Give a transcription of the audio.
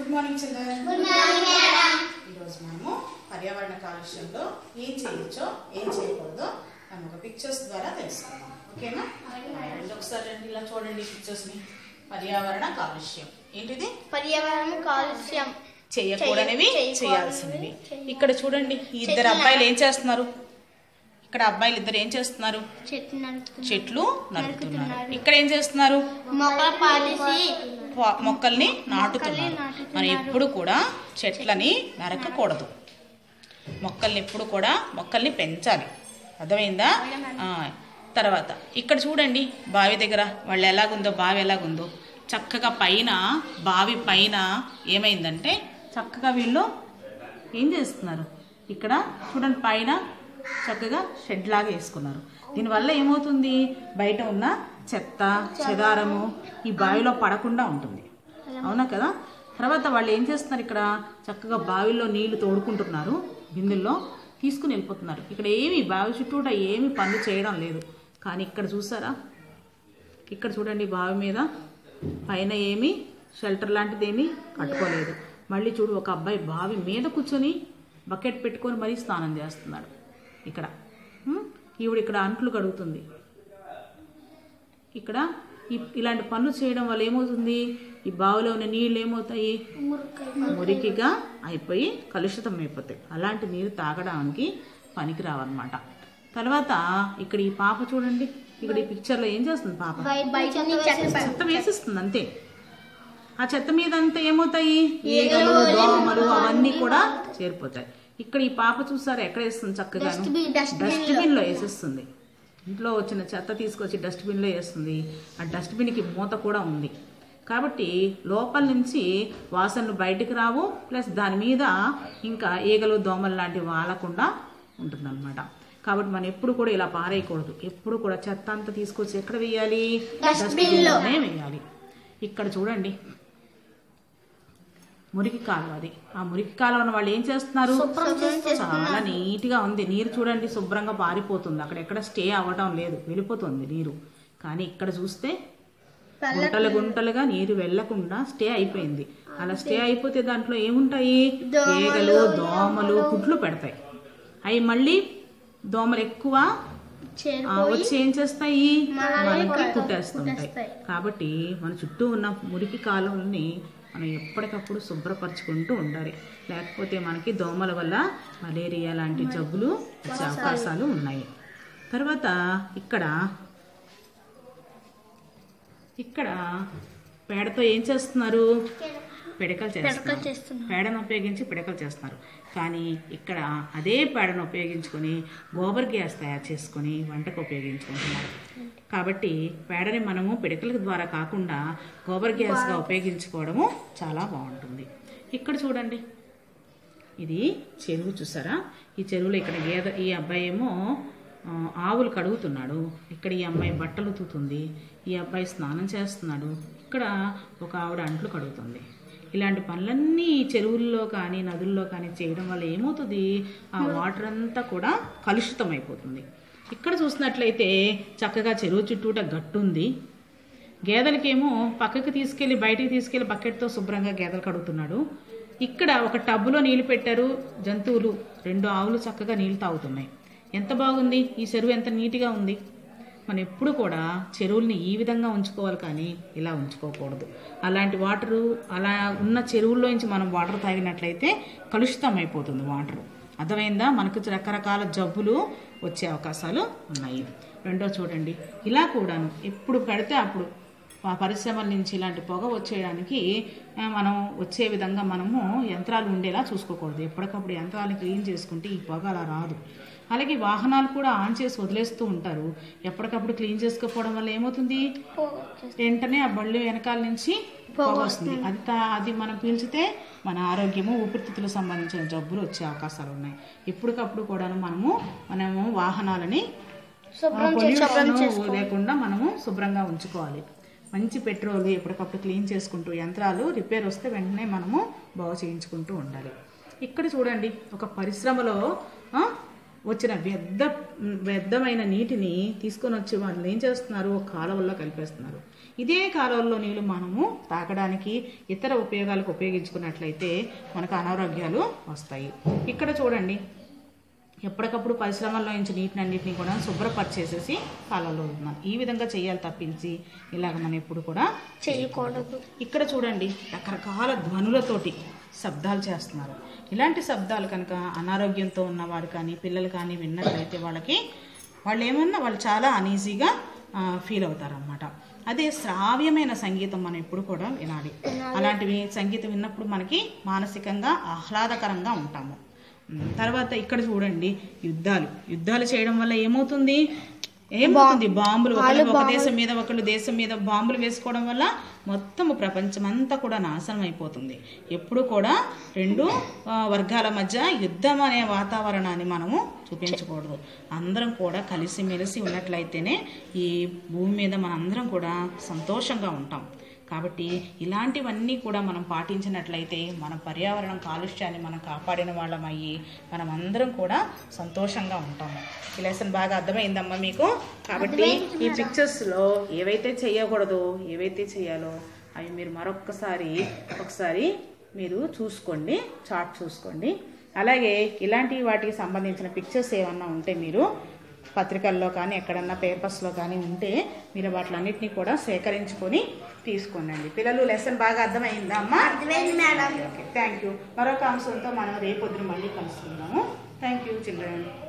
Good morning children ఈరోజు మనము పర్యావరణ కాలుష్యంలో ఏం చేయొచ్చో ఏం చేయకూడదో మనం ఒక పిక్చర్స్ ద్వారా తెలుసుకుందాం ఓకేనా రండి ఒకసారి రండి ఇలా చూడండి పిక్చర్స్ ని పర్యావరణ కాలుష్యం ఏంటిది పర్యావరణ కాలుష్యం చేయకూడనివి చేయ- చేయాల్సినవి చేయకూడనివి, ఇక్కడ చూడండి ఈ ఇద్దరు చెట్లు అబ్బాయిలు ఏం చేస్తున్నారు ఇక్కడ అబ్బాయిలు ఇద్దరు ఏం చేస్తున్నారు చెట్టు నరుకుతున్నారు. చెట్లు నరుకుతున్నారు నరుకుతున్నారు. ఇక్కడ ఏం చేస్తున్నారు మొక్కలు పారేసి ప- మొక్కల్ని నాటుతున్నారు నాటుతున్నారు. మనం ఎప్పుడు కూడా చెట్లని నరకకూడదు మొక్కల్ని ఎప్పుడు కూడా మొక్కల్ని పెంచాలి అర్థమైందా ఆ, తర్వాత ఇక్కడ చూడండి బావి దగ్గర వాళ్ళు ఎలాగుందో బావి ఎలాగుందో చక్కగా పైన బావి పైన ఏమైందంటే చక్కగా వీళ్ళు ఏం చేస్తున్నారు ఇక్కడ చూడండి పైన చక్కగా షెడ్ లాగా వేసుకున్నారు దీనివల్ల ఏమవుతుంది బయట ఉన్న చెత్త చెదారము ఈ బావిలో పడకుండా ఉంటుంది అవునా కదా తర్వాత వాళ్ళు ఏం చేస్తున్నారు ఇక్కడ చక్కగా బావిలో నీళ్లు తోడుకుంటున్నారు బిందెల్లో తీసుకుని వెళ్ళిపోతున్నారు ఇక్కడ ఏమి బావి చుట్టూట ఏమి పనులు చేయడం లేదు కానీ ఇక్కడ చూసారా ఇక్కడ చూడండి బావి మీద పైన ఏమి షెల్టర్ లాంటిది ఏమీ కట్టుకోలేదు మళ్ళీ చూడు ఒక అబ్బాయి బావి మీద కూర్చొని బకెట్ పెట్టుకొని మరీ స్నానం చేస్తున్నాడు ఇక్కడ ఉం? ఈవిడ ఇక్కడ అంట్లు కడుగుతుంది ఇక్కడ ఈ- ఇలాంటి పనులు చేయడం వల్ల ఏమవుతుంది ఈ బావిలో ఉన్న నీళ్ళు ఏమవుతాయి మురికిగా అయిపోయి కలుషితం అయిపోతాయి అలాంటి నీరు తాగడానికి పనికి రావన్నమాట తర్వాత ఇక్కడ ఈ పాప చూడండి ఇక్కడ ఈ పిక్చర్లో ఏం చేస్తుంది పాప బయ- బయట నుంచి చెత్త పె- చెత్త వేసిస్తుంది అంతే ఆ చెత్త మీద అంతా ఏమవుతాయి ఈగలు దోమలు అవన్నీ కూడా చేరిపోతాయి ఇక్కడ ఈ పాప చూసారా ఎక్కడ వేస్తుంది చక్కగా Dustbin- dustbin లో. డస్ట్బిన్ లో వేసేస్తుంది ఇంట్లో వచ్చిన చెత్త తీసుకొచ్చి డస్ట్బిన్ లో వేస్తుంది ఆ డస్ట్బిన్ కి మూత కూడా ఉంది కాబట్టి లోపల నుంచి వాసనలు బయటికి రావు ప్లస్ దాని మీద ఇంకా ఈగలు దోమలు లాంటివి వాలకుండా ఉంటుందన్నమాట కాబట్టి మనం ఎప్పుడు కూడా ఇలా పారేయకూడదు ఎప్పుడు కూడా చెత్త అంతా తీసుకొచ్చి ఎక్కడ వేయాలి Dustbin లో. డస్ట్బిన్లోనే వేయాలి ఇక్కడ చూడండి మురికి కాలువ అది ఆ మురికి కాలువను వాళ్ళు ఏం చేస్తున్నారు శుభ్రం చేసి చాలా నీట్ గా ఉంది నీరు చూడండి శుభ్రంగా పారిపోతుంది అక్కడ ఎక్కడ స్టే అవ్వటం లేదు వెళ్ళిపోతుంది నీరు కానీ ఇక్కడ చూస్తే గుంటలు గుంటలుగా నీరు వెళ్లకుండా స్టే అయిపోయింది అలా స్టే అయిపోతే దాంట్లో ఏముంటాయి ఈగలు దోమలు గుడ్లు పెడతాయి అవి మళ్ళీ దోమలు ఎక్కువ చేరు ఆ, వచ్చి ఏం చేస్తాయి మనల్ని మనకి కొడతాయి, కుట్టేస్తుంటాయి కుట్టేస్తాయి. కాబట్టి మన చుట్టూ ఉన్న మురికి కాలువల్ని మనం ఎప్పటికప్పుడు శుభ్రపరచుకుంటూ ఉండాలి లేకపోతే మనకి దోమల వల్ల మలేరియా లాంటి జబ్బులు వచ్చే అవకాశాలు ఉన్నాయి తర్వాత ఇక్కడ ఇక్కడ పేడతో ఏం చేస్తున్నారు పిడకలు పిడకలు చేస్తున్నారు చేస్తున్నారు. పేడను ఉపయోగించి పిడకలు చేస్తున్నారు కానీ ఇక్కడ అదే పేడను ఉపయోగించుకొని గోబర్ గ్యాస్ తయారు చేసుకొని వంటకు ఉపయోగించుకుంటున్నారు కాబట్టి పేడని మనము పిడకల ద్వారా కాకుండా గోబర్ గ్యాస్గా ఉపయోగించుకోవడము చాలా బాగుంటుంది ఇక్కడ చూడండి ఇది చెరువు చూసారా ఈ చెరువులో ఇక్కడ గేద ఈ అబ్బాయి ఏమో ఆ, ఆవులు కడుగుతున్నాడు ఇక్కడ ఈ అమ్మాయి బట్టలు ఉతుకుతుంది ఈ అబ్బాయి స్నానం చేస్తున్నాడు ఇక్కడ ఒక ఆవిడ అంట్లు కడుగుతుంది ఇలాంటి పనులన్నీ ఈ చెరువుల్లో కానీ నదుల్లో కానీ చేయడం వల్ల ఏమవుతుంది ఆ వాటర్ అంతా కూడా కలుషితం అయిపోతుంది ఇక్కడ చూసినట్లయితే చక్కగా చెరువు చుట్టూట గట్టు ఉంది గేదెలకేమో పక్కకి తీసుకెళ్లి బయటికి తీసుకెళ్లి బకెట్తో శుభ్రంగా గేదెలు కడుగుతున్నాడు ఇక్కడ ఒక టబ్బులో నీళ్లు పెట్టారు జంతువులు రెండు ఆవులు చక్కగా నీళ్లు తాగుతున్నాయి ఎంత బాగుంది ఈ చెరువు ఎంత నీట్గా ఉంది మనం ఎప్పుడు కూడా చెరువుల్ని ఈ విధంగా ఉంచుకోవాలి కానీ ఇలా ఉంచుకోకూడదు అలాంటి వాటరు అలా ఉన్న చెరువుల్లోంచి మనం వాటర్ తాగినట్లయితే కలుషితం అయిపోతుంది వాటర్ అర్థమైందా మనకు రకరకాల జబ్బులు వచ్చే అవకాశాలు ఉన్నాయి రెండో చూడండి ఇలా కూడాను ఎప్పుడు పెడితే అప్పుడు ఆ పరిశ్రమల నుంచి ఇలాంటి పొగ వచ్చేయడానికి ఆ, మనం వచ్చే విధంగా మనము యంత్రాలు ఉండేలా చూసుకోకూడదు ఎప్పటికప్పుడు యంత్రాలను క్లీన్ చేసుకుంటే ఈ పొగ అలా రాదు అలాగే వాహనాలు కూడా ఆన్ చేసి వదిలేస్తూ ఉంటారు ఎప్పటికప్పుడు క్లీన్ చేసుకోకపోవడం వల్ల ఏమవుతుంది వెంటనే ఆ బళ్ళు వెనకాల నుంచి పొగ వస్తుంది అది తా- అది మనం పీల్చితే మన ఆరోగ్యము ఊపిరితిత్తులకు సంబంధించిన జబ్బులు వచ్చే అవకాశాలు ఉన్నాయి ఎప్పటికప్పుడు కూడాను మనము మనము వాహనాలని శుభ్రం ఆ చేసి శుభ్రం పొల్యూషన్ చేసుకో లేకుండా మనము శుభ్రంగా ఉంచుకోవాలి మంచి పెట్రోల్ ఎప్పటికప్పుడు క్లీన్ చేసుకుంటూ యంత్రాలు రిపేర్ వస్తే వెంటనే మనము బాగు చేయించుకుంటూ ఉండాలి ఇక్కడ చూడండి ఒక పరిశ్రమలో ఆ, వచ్చిన వ్యర్థ వ్యర్థమైన నీటిని తీసుకొని వచ్చి వాళ్ళు ఏం చేస్తున్నారు ఒక కాలువల్లో కలిపేస్తున్నారు ఇదే కాలువల్లో నీళ్ళు మనము తాగడానికి ఇతర ఉపయోగాలకు ఉపయోగించుకున్నట్లయితే మనకు అనారోగ్యాలు వస్తాయి ఇక్కడ చూడండి ఎప్పటికప్పుడు పరిశ్రమల్లో నుంచి నీటిని అన్నింటినీ కూడా శుభ్రపరిచేసేసి కాలంలో వదులుతున్నాం ఈ విధంగా చేయాలి తప్పించి ఇలాగ మనం ఎప్పుడు కూడా చేయకూడదు ఇక్కడ చూడండి రకరకాల ధ్వనులతోటి శబ్దాలు చేస్తున్నారు ఇలాంటి శబ్దాలు కనుక అనారోగ్యంతో ఉన్నవారు కానీ పిల్లలు కానీ విన్నట్లయితే వాళ్ళకి వాళ్ళు ఏమన్నా వాళ్ళు చాలా అనీజీగా ఫీల్ అవుతారన్నమాట అదే శ్రావ్యమైన సంగీతం మనం ఎప్పుడు కూడా వినాలి అలాంటివి సంగీతం విన్నప్పుడు మనకి మానసికంగా ఆహ్లాదకరంగా ఉంటాము ఉమ్, తర్వాత ఇక్కడ చూడండి యుద్ధాలు యుద్ధాలు చేయడం వల్ల ఏమవుతుంది ఏమవుతుంది బాంబులు ఒకళ్ళు ఒక దేశం మీద ఒకళ్ళు దేశం మీద బాంబులు వేసుకోవడం వల్ల మొత్తము ప్రపంచం అంతా కూడా నాశనం అయిపోతుంది ఎప్పుడు కూడా రెండు ఆ, వర్గాల మధ్య యుద్ధం అనే వాతావరణాన్ని మనము చూపించకూడదు అందరం కూడా కలిసిమెలిసి ఉన్నట్లయితేనే ఈ భూమి మీద మనందరం కూడా సంతోషంగా ఉంటాం కాబట్టి ఇలాంటివన్నీ కూడా మనం పాటించినట్లయితే మన పర్యావరణం కాలుష్యాన్ని మనం కాపాడిన వాళ్ళం అయ్యి మనం అందరం కూడా సంతోషంగా ఉంటాము ఈ లెసన్ బాగా అర్థమైందమ్మా మీకు కాబట్టి ఈ పిక్చర్స్లో ఏవైతే చేయకూడదు ఏవైతే చేయాలో అవి మీరు మరొక్కసారి ఒకసారి మీరు చూసుకోండి చార్ట్ చూసుకోండి అలాగే ఇలాంటి వాటికి సంబంధించిన పిక్చర్స్ ఏమన్నా ఉంటే మీరు పత్రికల్లో కానీ ఎక్కడన్నా పేపర్స్లో కానీ ఉంటే మీరు వాటిలన్నిటిని కూడా సేకరించుకొని తీసుకోండి పిల్లలు లెసన్ బాగా అర్థమైందా అమ్మా అర్థమైంది మేడం ఓకే థ్యాంక్ యూ మరొక అంశంతో మనం రేపొద్దున మళ్ళీ కలుసుకుందాము థ్యాంక్ యూ చిల్డ్రన్